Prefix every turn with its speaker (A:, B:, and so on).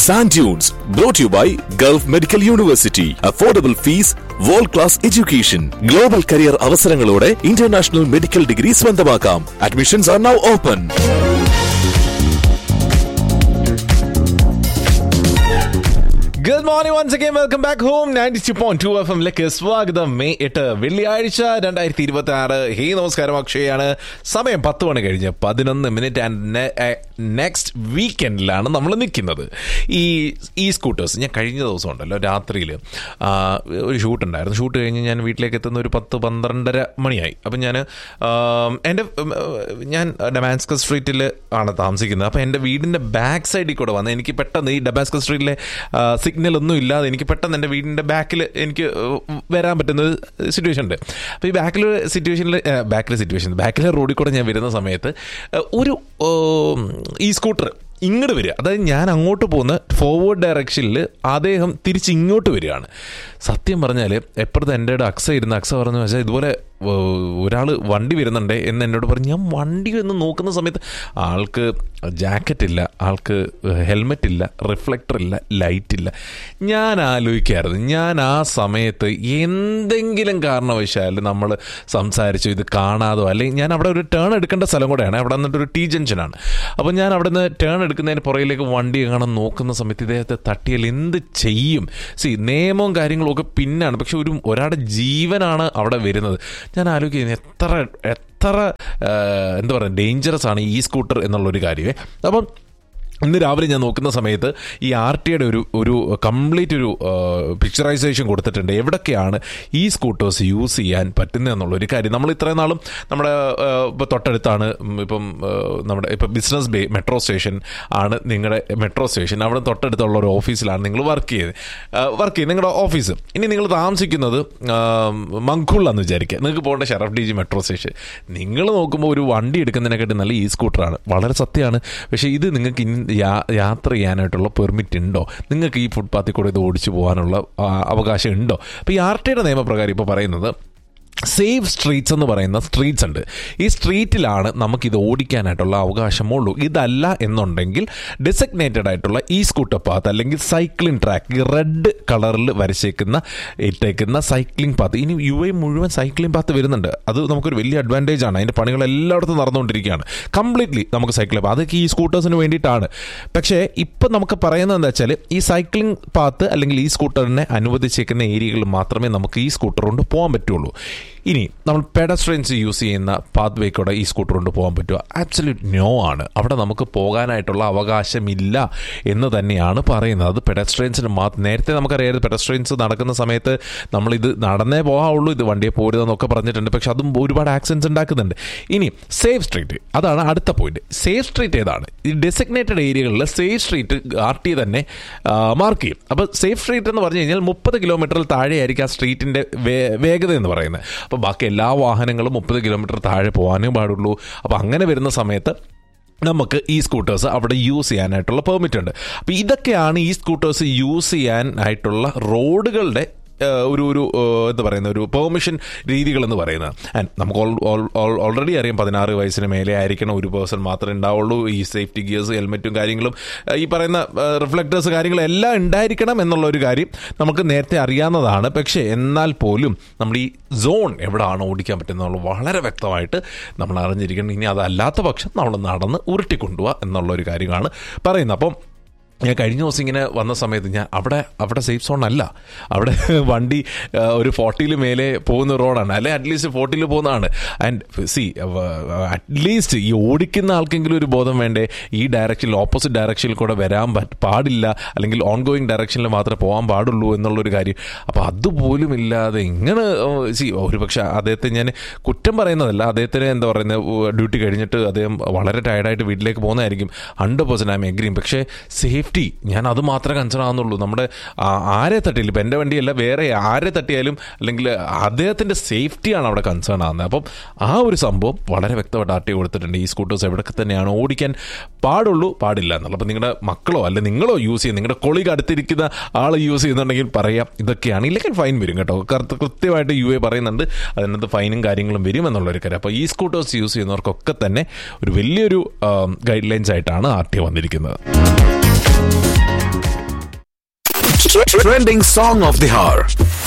A: Sand Dunes, brought to you by Gulf Medical University. Affordable fees, world class education. Global career അവസരങ്ങളോടെ international medical degree സ്വന്തമാക്കാം admissions are now open
B: good morning once again welcome back home ninety two point two F എമ്മിലേക്ക് സ്വാഗതം May എട്ട് വെള്ളിയാഴ്ച രണ്ടായിരത്തി ഇരുപത്തി ആറ് ഹേ നമസ്കാരം അക്ഷയാണ് സമയം പത്ത് മണി കഴിഞ്ഞ് പതിനൊന്ന് മിനിറ്റ് ആൻഡ് നെക്സ്റ്റ് വീക്കെൻഡിലാണ് നമ്മൾ നിൽക്കുന്നത് ഈ ഈ സ്കൂട്ടേഴ്സ് ഞാൻ കഴിഞ്ഞ ദിവസം ഉണ്ടല്ലോ രാത്രിയിൽ ഒരു ഷൂട്ട് ഉണ്ടായിരുന്നു ഷൂട്ട് കഴിഞ്ഞ് ഞാൻ വീട്ടിലേക്ക് എത്തുന്ന ഒരു പത്ത് പന്ത്രണ്ടര മണിയായി അപ്പം ഞാൻ എൻ്റെ ഞാൻ ഡമാസ്കസ് സ്ട്രീറ്റിൽ ആണ് താമസിക്കുന്നത് അപ്പോൾ എൻ്റെ വീടിൻ്റെ ബാക്ക് സൈഡിൽ കൂടെ വന്ന് എനിക്ക് പെട്ടെന്ന് ഈ ഡമാസ്കസ് സ്ട്രീറ്റിലെ സിഗ്നൽ ഒന്നും ഇല്ലാതെ എനിക്ക് പെട്ടെന്ന് എൻ്റെ വീടിൻ്റെ ബാക്കിൽ എനിക്ക് വരാൻ പറ്റുന്ന ഒരു സിറ്റുവേഷൻ ഉണ്ട് അപ്പോൾ ഈ ബാക്കിൽ സിറ്റുവേഷനിൽ ബാക്കിലെ സിറ്റുവേഷൻ ബാക്കിലെ റോഡിൽ കൂടെ ഞാൻ വരുന്ന സമയത്ത് ഒരു ഈ സ്കൂട്ടർ ഇങ്ങോട്ട് വരിക അതായത് ഞാൻ അങ്ങോട്ട് പോകുന്ന ഫോർവേഡ് ഡയറക്ഷനിൽ അദ്ദേഹം തിരിച്ച് ഇങ്ങോട്ട് വരികയാണ് സത്യം പറഞ്ഞാൽ എപ്പോഴത്തെ എൻ്റെ അക്സ ഇരുന്ന് അക്സ പറഞ്ഞു വെച്ചാൽ ഇതുപോലെ ഒരാൾ വണ്ടി വരുന്നുണ്ട് എന്ന് എന്നോട് പറഞ്ഞു ഞാൻ വണ്ടി എന്ന് നോക്കുന്ന സമയത്ത് ആൾക്ക് ജാക്കറ്റ് ഇല്ല ആൾക്ക് ഹെൽമെറ്റ് ഇല്ല റിഫ്ലക്ടർ ഇല്ല ലൈറ്റ് ഇല്ല ഞാൻ ആലോചിക്കായിരുന്നു ഞാൻ ആ സമയത്ത് എന്തെങ്കിലും കാരണവശാൽ നമ്മൾ സംസാരിച്ചു ഇത് കാണാതോ അല്ലെങ്കിൽ ഞാൻ അവിടെ ഒരു ടേൺ എടുക്കേണ്ട സ്ഥലം കൂടെയാണ് അവിടെ നിന്നിട്ട് ഒരു ടി ജംഗ്ഷനാണ് അപ്പോൾ ഞാൻ അവിടെ നിന്ന് ടേൺ എടുക്കുന്നതിന് പുറകിലേക്ക് വണ്ടി കാണാൻ നോക്കുന്ന സമയത്ത് ഇദ്ദേഹത്തെ തട്ടിയാൽ എന്ത് ചെയ്യും സി നിയമവും കാര്യങ്ങളും ഒക്കെ പിന്നാണ് പക്ഷെ ഒരു ഒരാളുടെ ജീവനാണ് അവിടെ വരുന്നത് ഞാൻ ആലോചിക്കുന്നത് എത്ര എത്ര എന്താ പറയുക ഡേഞ്ചറസ് ആണ് ഈ സ്കൂട്ടർ എന്നുള്ളൊരു കാര്യമേ അപ്പം ഇന്ന് രാവിലെ ഞാൻ നോക്കുന്ന സമയത്ത് ഈ ആർ ടിയുടെ ഒരു ഒരു കംപ്ലീറ്റ് ഒരു പിക്ചറൈസേഷൻ കൊടുത്തിട്ടുണ്ട് എവിടൊക്കെയാണ് ഈ സ്കൂട്ടേഴ്സ് യൂസ് ചെയ്യാൻ പറ്റുന്നത് എന്നുള്ളൊരു കാര്യം നമ്മൾ ഇത്രയും നാളും നമ്മുടെ ഇപ്പോൾ തൊട്ടടുത്താണ് ഇപ്പം നമ്മുടെ ഇപ്പം ബിസിനസ് ബേ മെട്രോ സ്റ്റേഷൻ ആണ് നിങ്ങളുടെ മെട്രോ സ്റ്റേഷൻ അവിടെ തൊട്ടടുത്തുള്ള ഒരു ഓഫീസിലാണ് നിങ്ങൾ വർക്ക് ചെയ്ത് വർക്ക് ചെയ്യുന്നത് നിങ്ങളുടെ ഓഫീസ് ഇനി നിങ്ങൾ താമസിക്കുന്നത് മങ്കുള്ളെന്ന് വിചാരിക്കുക നിങ്ങൾക്ക് പോകേണ്ട Sharaf D G metro station നിങ്ങൾ നോക്കുമ്പോൾ ഒരു വണ്ടി എടുക്കുന്നതിനെക്കാട്ടി നല്ല ഈ സ്കൂട്ടറാണ് വളരെ സത്യമാണ് പക്ഷേ ഇത് നിങ്ങൾക്ക് ഇനി യാത്ര ചെയ്യാനായിട്ടുള്ള പെർമിറ്റ് ഉണ്ടോ നിങ്ങൾക്ക് ഈ ഫുട്പാത്തിൽ കൂടെ ഇത് ഓടിച്ചു പോകാനുള്ള അവകാശം ഉണ്ടോ അപ്പോൾ ഈ ആർ ടിയുടെ നിയമപ്രകാരം ഇപ്പോൾ പറയുന്നത് സേഫ് സ്ട്രീറ്റ്സ് എന്ന് പറയുന്ന സ്ട്രീറ്റ്സ് ഉണ്ട് ഈ സ്ട്രീറ്റിലാണ് നമുക്കിത് ഓടിക്കാനായിട്ടുള്ള അവകാശമുള്ളൂ ഇതല്ല എന്നുണ്ടെങ്കിൽ ഡെസിഗ്നേറ്റഡ് ആയിട്ടുള്ള ഈ സ്കൂട്ടർ പാത്ത് അല്ലെങ്കിൽ സൈക്ലിംഗ് ട്രാക്ക് ഈ റെഡ് കളറിൽ വരച്ചേക്കുന്ന ഇട്ടേക്കുന്ന സൈക്ലിംഗ് പാത്ത് ഇനി യു എ മുഴുവൻ സൈക്ലിംഗ് പാത്ത് വരുന്നുണ്ട് അത് നമുക്കൊരു വലിയ അഡ്വാൻറ്റേജ് ആണ് അതിൻ്റെ പണികൾ എല്ലായിടത്തും നടന്നുകൊണ്ടിരിക്കുകയാണ് കംപ്ലീറ്റ്ലി നമുക്ക് സൈക്കിൾ അതൊക്കെ ഈ സ്കൂട്ടേഴ്സിന് വേണ്ടിയിട്ടാണ് പക്ഷേ ഇപ്പം നമുക്ക് പറയുന്നത് എന്താ വെച്ചാൽ ഈ സൈക്ലിംഗ് പാത്ത് അല്ലെങ്കിൽ ഈ സ്കൂട്ടറിനെ അനുവദിച്ചേക്കുന്ന ഏരിയകളിൽ മാത്രമേ നമുക്ക് ഈ സ്കൂട്ടർ കൊണ്ട് പോകാൻ പറ്റുള്ളൂ ഇനി നമ്മൾ പെഡസ്ട്രെയിൻസ് യൂസ് ചെയ്യുന്ന പാത്ത് വേ കൂടെ ഈ സ്കൂട്ടർ കൊണ്ട് പോകാൻ പറ്റുമോ ആബ്സല്യൂട്ട് നോ ആണ് അവിടെ നമുക്ക് പോകാനായിട്ടുള്ള അവകാശമില്ല എന്ന് തന്നെയാണ് പറയുന്നത് അത് പെഡസ്ട്രെയിൻസിന് മാത്രം നേരത്തെ നമുക്കറിയാം പെഡസ്ട്രെയിൻസ് നടക്കുന്ന സമയത്ത് നമ്മളിത് നടന്നേ പോകാവുള്ളൂ ഇത് വണ്ടിയെ പോരുതെന്നൊക്കെ പറഞ്ഞിട്ടുണ്ട് പക്ഷെ അതും ഒരുപാട് ആക്സിഡൻസ് ഉണ്ടാക്കുന്നുണ്ട് ഇനി സേഫ് സ്ട്രീറ്റ് അതാണ് അടുത്ത പോയിന്റ് സേഫ് സ്ട്രീറ്റ് ഏതാണ് ഈ ഡെസിഗ്നേറ്റഡ് ഏരിയകളിൽ സേഫ് സ്ട്രീറ്റ് ആർ ടി തന്നെ മാർക്ക് ചെയ്യും അപ്പോൾ സേഫ് സ്ട്രീറ്റ് എന്ന് പറഞ്ഞു കഴിഞ്ഞാൽ മുപ്പത് കിലോമീറ്ററിൽ താഴെയായിരിക്കും ആ സ്ട്രീറ്റിൻ്റെ വേഗത എന്ന് പറയുന്നത് അപ്പോൾ ബാക്കി എല്ലാ വാഹനങ്ങളും മുപ്പത് കിലോമീറ്റർ താഴെ പോകാനേ പാടുള്ളൂ അപ്പോൾ അങ്ങനെ വരുന്ന സമയത്ത് നമുക്ക് ഈ സ്കൂട്ടേഴ്സ് അവിടെ യൂസ് ചെയ്യാനായിട്ടുള്ള പെർമിറ്റ് ഉണ്ട് അപ്പോൾ ഇതൊക്കെയാണ് ഈ സ്കൂട്ടേഴ്സ് യൂസ് ചെയ്യാനായിട്ടുള്ള റോഡുകളുടെ ഒരു ഒരു എന്താ പറയുന്ന ഒരു പെർമിഷൻ രീതികളെന്ന് പറയുന്നത് ആൻഡ് നമുക്ക് ഓൾറെഡി അറിയാം പതിനാറ് വയസ്സിന് മേലെ ആയിരിക്കണം ഒരു പേഴ്സൺ മാത്രമേ ഉണ്ടാവുള്ളൂ ഈ സേഫ്റ്റി ഗിയേഴ്സ് ഹെൽമെറ്റും കാര്യങ്ങളും ഈ പറയുന്ന റിഫ്ലക്ടേഴ്സ് കാര്യങ്ങളും എല്ലാം ഉണ്ടായിരിക്കണം എന്നുള്ള ഒരു കാര്യം നമുക്ക് നേരത്തെ അറിയാവുന്നതാണ് പക്ഷേ എന്നാൽ പോലും നമ്മൾ ഈ സോൺ എവിടെയാണ് ഓടിക്കാൻ പറ്റുന്നത് വളരെ വ്യക്തമായിട്ട് നമ്മൾ അറിഞ്ഞിരിക്കണം ഇനി അതല്ലാത്ത പക്ഷം നമ്മൾ നടന്ന് ഉരുട്ടിക്കൊണ്ടുപോകുക എന്നുള്ള ഒരു കാര്യമാണ് പറയുന്നത് അപ്പം ഞാൻ കഴിഞ്ഞ ദിവസം ഇങ്ങനെ വന്ന സമയത്ത് ഞാൻ അവിടെ അവിടെ സേഫ് സോൺ അല്ല അവിടെ വണ്ടി ഒരു ഫോർട്ടിയിൽ മേലെ പോകുന്ന റോഡാണ് അല്ലെ അറ്റ്ലീസ്റ്റ് ഫോർട്ടിയിൽ പോകുന്നതാണ് ആൻഡ് സി അറ്റ്ലീസ്റ്റ് ഈ ഓടിക്കുന്ന ആൾക്കെങ്കിലും ഒരു ബോധം വേണ്ടേ ഈ ഡയറക്ഷനിൽ ഓപ്പോസിറ്റ് ഡയറക്ഷനിൽ കൂടെ വരാൻ പാടില്ല അല്ലെങ്കിൽ ഓൺ ഗോയിങ് ഡയറക്ഷനിൽ മാത്രമേ പോകാൻ പാടുള്ളൂ എന്നുള്ളൊരു കാര്യം അപ്പോൾ അതുപോലും ഇല്ലാതെ ഇങ്ങനെ സി ഒരു പക്ഷേ അദ്ദേഹത്തെ ഞാൻ കുറ്റം പറയുന്നതല്ല അദ്ദേഹത്തിന് എന്താ പറയുന്നത് ഡ്യൂട്ടി കഴിഞ്ഞിട്ട് അദ്ദേഹം വളരെ ടയർഡായിട്ട് വീട്ടിലേക്ക് പോകുന്നതായിരിക്കും hundred percent I am agree പക്ഷേ സേഫ് സേഫ്റ്റി ഞാൻ അത് മാത്രമേ കൺസേൺ ആകുന്നുള്ളൂ നമ്മുടെ ആരെ തട്ടിയില്ല ഇപ്പം എൻ്റെ വണ്ടിയല്ല വേറെ ആരെ തട്ടിയാലും അല്ലെങ്കിൽ അദ്ദേഹത്തിൻ്റെ സേഫ്റ്റിയാണ് അവിടെ കൺസേൺ ആകുന്നത് അപ്പം ആ ഒരു സംഭവം വളരെ വ്യക്തമായിട്ട് ആർ ടി കൊടുത്തിട്ടുണ്ട് ഈ സ്കൂട്ടേഴ്സ് എവിടെയൊക്കെ തന്നെയാണ് ഓടിക്കാൻ പാടുള്ളൂ പാടില്ല എന്നുള്ളത് അപ്പം നിങ്ങളുടെ മക്കളോ അല്ലെ നിങ്ങളോ യൂസ് ചെയ്യുന്ന നിങ്ങളുടെ കൊളീഗ് അടുത്തിരിക്കുന്ന ആൾ യൂസ് ചെയ്യുന്നുണ്ടെങ്കിൽ പറയാം ഇതൊക്കെയാണ് ഇല്ലെങ്കിൽ ഫൈൻ വരും കേട്ടോ കൃത്യമായിട്ട് യു എ പറയുന്നുണ്ട് അതിനകത്ത് ഫൈനും കാര്യങ്ങളും വരും എന്നുള്ളൊരു കാര്യം അപ്പോൾ ഈ സ്കൂട്ടേഴ്സ് യൂസ് ചെയ്യുന്നവർക്കൊക്കെ തന്നെ ഒരു വലിയൊരു ഗൈഡ് ലൈൻസ് ആയിട്ടാണ് ആർ ടി വന്നിരിക്കുന്നത്
A: Trending song of the hour.